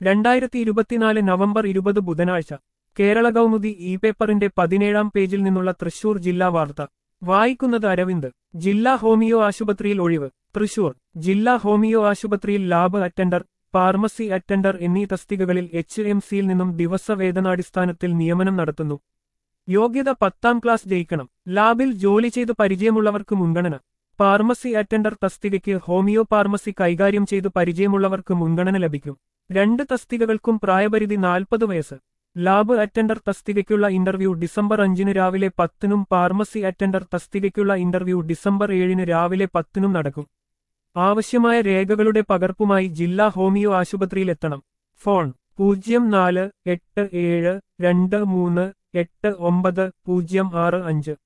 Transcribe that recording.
രണ്ടായിരത്തി ഇരുപത്തിനാല് നവംബർ ഇരുപത് ബുധനാഴ്ച കേരള കൗമുദി ഇ പേപ്പറിന്റെ പതിനേഴാം പേജിൽ നിന്നുള്ള തൃശൂർ ജില്ലാ വാർത്ത വായിക്കുന്നത് അരവിന്ദ് ജില്ലാ ഹോമിയോ ആശുപത്രിയിൽ ഒഴിവ് തൃശൂർ ജില്ലാ ഹോമിയോ ആശുപത്രിയിൽ ലാബ് അറ്റൻഡർ ഫാർമസി അറ്റൻഡർ എന്നീ തസ്തികകളിൽ എച്ച് എം സിയിൽ നിന്നും ദിവസവേതനാടിസ്ഥാനത്തിൽ നിയമനം നടത്തുന്നു യോഗ്യത പത്താം ക്ലാസ് ജയിക്കണം ലാബിൽ ജോലി ചെയ്ത് പരിചയമുള്ളവർക്ക് മുൻഗണന ഫാർമസി അറ്റൻഡർ തസ്തികയ്ക്ക് ഹോമിയോ ഫാർമസി കൈകാര്യം ചെയ്ത് പരിചയമുള്ളവർക്ക് മുൻഗണന ലഭിക്കും രണ്ട് തസ്തികകൾക്കും പ്രായപരിധി നാൽപ്പത് വയസ്സ് ലാബ് അറ്റൻഡർ തസ്തികയ്ക്കുള്ള ഇന്റർവ്യൂ ഡിസംബർ അഞ്ചിന് രാവിലെ പത്തിനും ഫാർമസി അറ്റൻഡർ തസ്തികയ്ക്കുള്ള ഇന്റർവ്യൂ ഡിസംബർ ഏഴിന് രാവിലെ പത്തിനും നടക്കും ആവശ്യമായ രേഖകളുടെ പകർപ്പുമായി ജില്ലാ ഹോമിയോ ആശുപത്രിയിലെത്തണം ഫോൺ പൂജ്യം നാല് എട്ട് ഏഴ് രണ്ട് മൂന്ന് എട്ട് ഒമ്പത് പൂജ്യം ആറ് അഞ്ച്